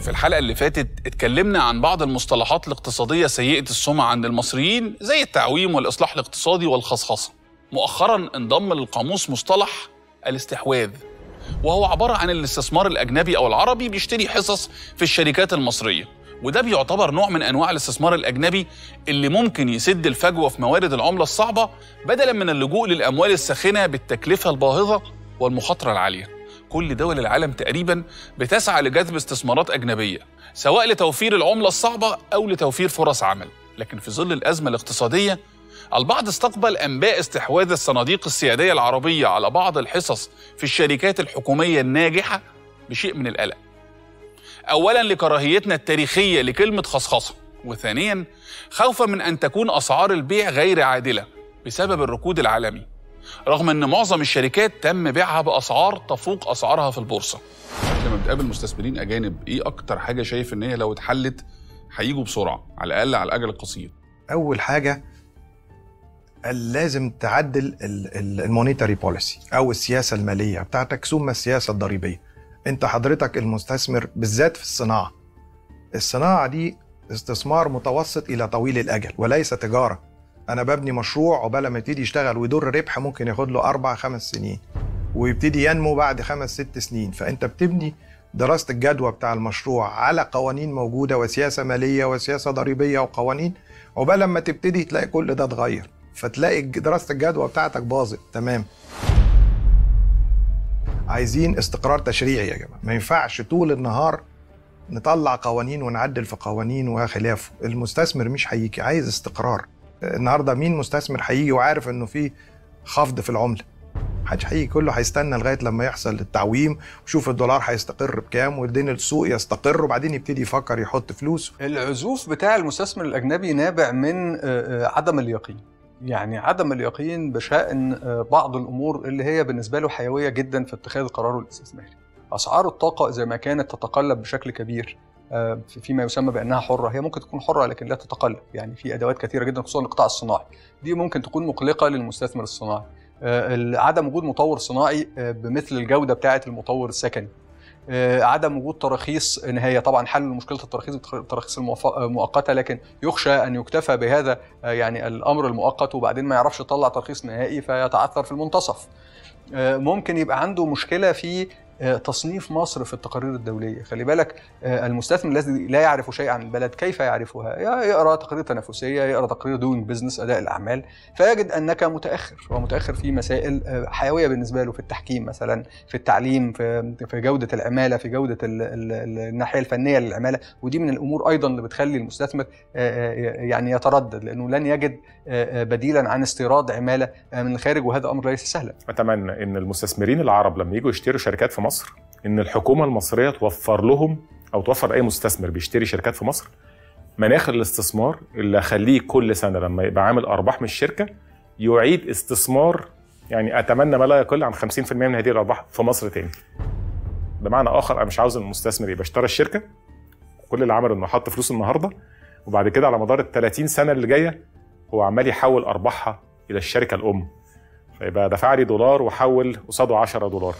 في الحلقة اللي فاتت اتكلمنا عن بعض المصطلحات الاقتصادية سيئة السمعة عند المصريين زي التعويم والإصلاح الاقتصادي والخصخصة مؤخرا انضم للقاموس مصطلح الاستحواذ وهو عبارة عن الاستثمار الأجنبي أو العربي بيشتري حصص في الشركات المصرية وده بيعتبر نوع من أنواع الاستثمار الأجنبي اللي ممكن يسد الفجوة في موارد العملة الصعبة بدلا من اللجوء للأموال الساخنة بالتكلفة الباهظة والمخاطرة العالية كل دول العالم تقريبا بتسعى لجذب استثمارات أجنبية سواء لتوفير العملة الصعبة أو لتوفير فرص عمل لكن في ظل الأزمة الاقتصادية البعض استقبل أنباء استحواذ الصناديق السيادية العربية على بعض الحصص في الشركات الحكومية الناجحة بشيء من القلق أولا لكراهيتنا التاريخية لكلمة خصخصة وثانيا خوفا من أن تكون أسعار البيع غير عادلة بسبب الركود العالمي رغم أن معظم الشركات تم بيعها بأسعار تفوق أسعارها في البورصة لما بتقابل مستثمرين أجانب إيه أكتر حاجة شايف إن هي لو اتحلت هيجوا بسرعة على الأقل على الأجل القصير اول حاجه لازم تعدل المونيتاري بوليسي او السياسه الماليه بتاعتك ثم السياسه الضريبيه انت حضرتك المستثمر بالذات في الصناعه الصناعه دي استثمار متوسط الى طويل الاجل وليس تجاره انا ببني مشروع عقبال ما يبتدي يشتغل ويدر ربح ممكن ياخد له اربع خمس سنين ويبتدي ينمو بعد خمس ست سنين فانت بتبني دراسه الجدوى بتاع المشروع على قوانين موجوده وسياسه ماليه وسياسه ضريبيه وقوانين عقبال لما تبتدي تلاقي كل ده اتغير فتلاقي دراسه الجدوى بتاعتك باظت تمام عايزين استقرار تشريعي يا جماعه ما ينفعش طول النهار نطلع قوانين ونعدل في قوانين وخلافه المستثمر مش هيجي عايز استقرار النهارده مين مستثمر هيجي وعارف انه في خفض في العمله محدش هيجي كله هيستنى لغايه لما يحصل التعويم وشوف الدولار هيستقر بكام والدين السوق يستقر وبعدين يبتدي يفكر يحط فلوسه العزوف بتاع المستثمر الاجنبي نابع من عدم اليقين يعني عدم اليقين بشأن بعض الأمور اللي هي بالنسبة له حيوية جدا في اتخاذ قراره الاستثماري أسعار الطاقة إذا ما كانت تتقلب بشكل كبير فيما يسمى بأنها حرة هي ممكن تكون حرة لكن لا تتقلب يعني في أدوات كثيرة جدا خصوصا القطاع الصناعي دي ممكن تكون مقلقة للمستثمر الصناعي عدم وجود مطور صناعي بمثل الجودة بتاعة المطور السكني عدم وجود تراخيص ان هي طبعا حل مشكله التراخيص التراخيص المؤقته لكن يخشى ان يكتفى بهذا يعني الامر المؤقت وبعدين ما يعرفش يطلع ترخيص نهائي فيتعثر في المنتصف ممكن يبقى عنده مشكله في تصنيف مصر في التقارير الدوليه خلي بالك المستثمر الذي لا يعرف شيئا عن البلد كيف يعرفها يقرا تقارير تنافسيه يقرا تقرير دوينج بزنس اداء الاعمال فيجد انك متاخر ومتاخر في مسائل حيويه بالنسبه له في التحكيم مثلا في التعليم في في جوده العماله في جوده ال ال الناحيه الفنيه للعماله ودي من الامور ايضا اللي بتخلي المستثمر يعني يتردد لانه لن يجد بديلا عن استيراد عماله من الخارج وهذا امر ليس سهلا اتمنى ان المستثمرين العرب لما يجوا يشتروا شركات في مصر ان الحكومه المصريه توفر لهم او توفر اي مستثمر بيشتري شركات في مصر مناخ الاستثمار اللي اخليه كل سنه لما يبقى عامل ارباح من الشركه يعيد استثمار يعني اتمنى ما لا يقل عن 50% من هذه الارباح في مصر تاني. بمعنى اخر انا مش عاوز المستثمر يبقى اشترى الشركه كل اللي عمله انه حط فلوس النهارده وبعد كده على مدار ال 30 سنه اللي جايه هو عمال يحول ارباحها الى الشركه الام. فيبقى دفع لي دولار وحول قصاده 10 دولار.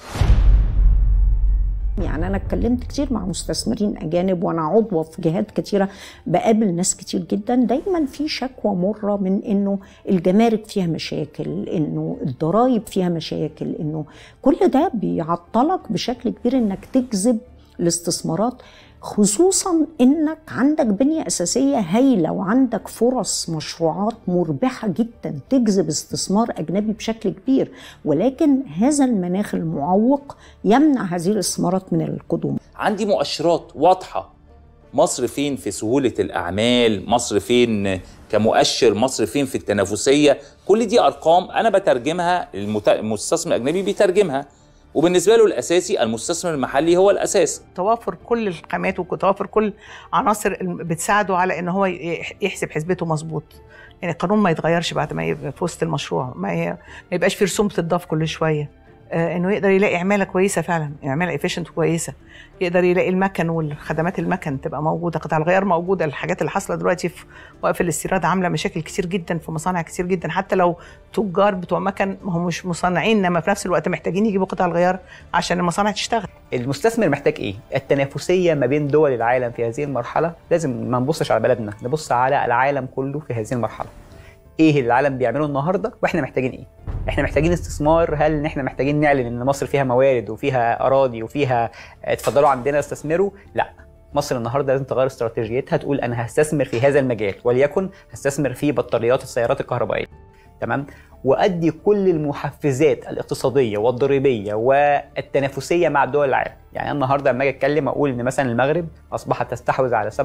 يعني انا اتكلمت كتير مع مستثمرين اجانب وانا عضوه في جهات كتيره بقابل ناس كتير جدا دايما في شكوى مره من انه الجمارك فيها مشاكل انه الضرايب فيها مشاكل انه كل ده بيعطلك بشكل كبير انك تجذب الاستثمارات خصوصا انك عندك بنيه اساسيه هايله وعندك فرص مشروعات مربحه جدا تجذب استثمار اجنبي بشكل كبير ولكن هذا المناخ المعوق يمنع هذه الاستثمارات من القدوم عندي مؤشرات واضحه مصر فين في سهوله الاعمال مصر فين كمؤشر مصر فين في التنافسيه كل دي ارقام انا بترجمها المستثمر الاجنبي بيترجمها وبالنسبه له الاساسي المستثمر المحلي هو الاساس توافر كل الخامات وتوافر كل عناصر بتساعده على ان هو يحسب حسبته مظبوط يعني القانون ما يتغيرش بعد ما يبقى في وسط المشروع ما, ي... ما يبقاش في رسوم بتضاف كل شويه آه، انه يقدر يلاقي عماله كويسه فعلا عماله افيشنت كويسه يقدر يلاقي المكن والخدمات المكن تبقى موجوده قطع الغيار موجوده الحاجات اللي حاصله دلوقتي في وقف الاستيراد عامله مشاكل كتير جدا في مصانع كتير جدا حتى لو تجار بتوع مكن ما هم مش مصنعين انما في نفس الوقت محتاجين يجيبوا قطع الغيار عشان المصانع تشتغل المستثمر محتاج ايه؟ التنافسيه ما بين دول العالم في هذه المرحله لازم ما نبصش على بلدنا، نبص على العالم كله في هذه المرحله. ايه اللي العالم بيعمله النهارده واحنا محتاجين ايه؟ احنا محتاجين استثمار هل ان احنا محتاجين نعلن ان مصر فيها موارد وفيها اراضي وفيها اتفضلوا عندنا استثمروا؟ لا مصر النهارده لازم تغير استراتيجيتها تقول انا هستثمر في هذا المجال وليكن هستثمر في بطاريات السيارات الكهربائيه تمام وادي كل المحفزات الاقتصاديه والضريبيه والتنافسيه مع دول العالم يعني انا النهارده لما اجي اتكلم اقول ان مثلا المغرب اصبحت تستحوذ على 67%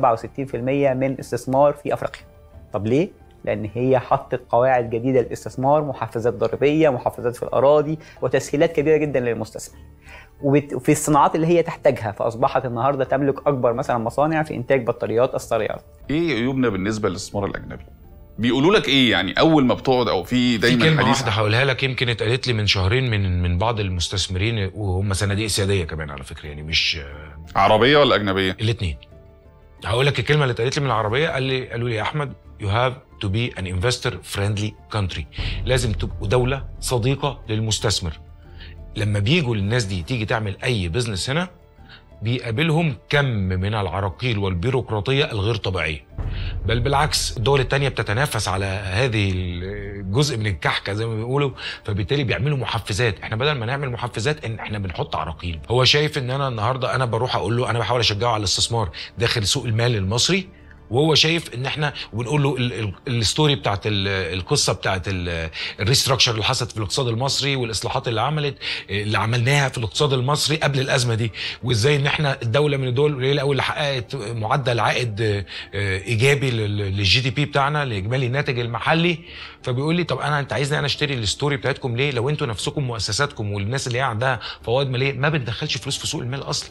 من استثمار في افريقيا طب ليه لان هي حطت قواعد جديده للاستثمار محفزات ضريبيه محفزات في الاراضي وتسهيلات كبيره جدا للمستثمر وبت- وفي الصناعات اللي هي تحتاجها فاصبحت النهارده تملك اكبر مثلا مصانع في انتاج بطاريات السيارات ايه عيوبنا بالنسبه للاستثمار الاجنبي بيقولوا لك ايه يعني اول ما بتقعد او في في دايما كلمه حديث واحده هقولها لك يمكن اتقالت لي من شهرين من من بعض المستثمرين وهم صناديق سياديه كمان على فكره يعني مش عربيه ولا اجنبيه الاثنين هقول لك الكلمه اللي اتقالت لي من العربيه قال لي قالوا لي يا احمد يو هاف تو بي ان انفستور فريندلي كونتري لازم تبقوا دوله صديقه للمستثمر لما بيجوا الناس دي تيجي تعمل اي بزنس هنا بيقابلهم كم من العراقيل والبيروقراطيه الغير طبيعيه بل بالعكس الدول التانية بتتنافس على هذه الجزء من الكحكة زي ما بيقولوا فبالتالي بيعملوا محفزات احنا بدل ما نعمل محفزات ان احنا بنحط عراقيل هو شايف ان انا النهارده انا بروح اقول له انا بحاول اشجعه على الاستثمار داخل سوق المال المصري وهو شايف ان احنا ونقول له ال- ال- الستوري بتاعت ال- القصه بتاعت الريستراكشر اللي حصلت في الاقتصاد المصري والاصلاحات اللي عملت اللي عملناها في الاقتصاد المصري قبل الازمه دي وازاي ان احنا الدوله من الدول القليله قوي اللي حققت معدل عائد آه، آه، ايجابي لل- للجي دي بي بتاعنا لاجمالي الناتج المحلي فبيقول لي طب انا انت عايزني انا اشتري الستوري بتاعتكم ليه لو انتوا نفسكم مؤسساتكم والناس اللي هي عندها فوائد ماليه ما بتدخلش فلوس في سوق المال اصلا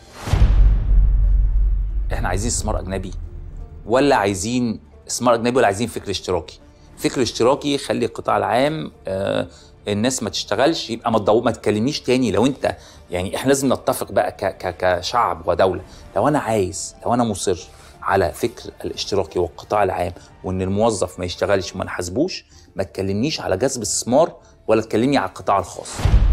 احنا عايزين استثمار اجنبي ولا عايزين استثمار اجنبي ولا عايزين فكر اشتراكي فكر اشتراكي يخلي القطاع العام آه الناس ما تشتغلش يبقى ما تدو- ما تكلمنيش تاني لو انت يعني احنا لازم نتفق بقى ك ك كشعب ودوله لو انا عايز لو انا مصر على فكر الاشتراكي والقطاع العام وان الموظف ما يشتغلش وما نحاسبوش ما تكلمنيش على جذب استثمار ولا تكلمني على القطاع الخاص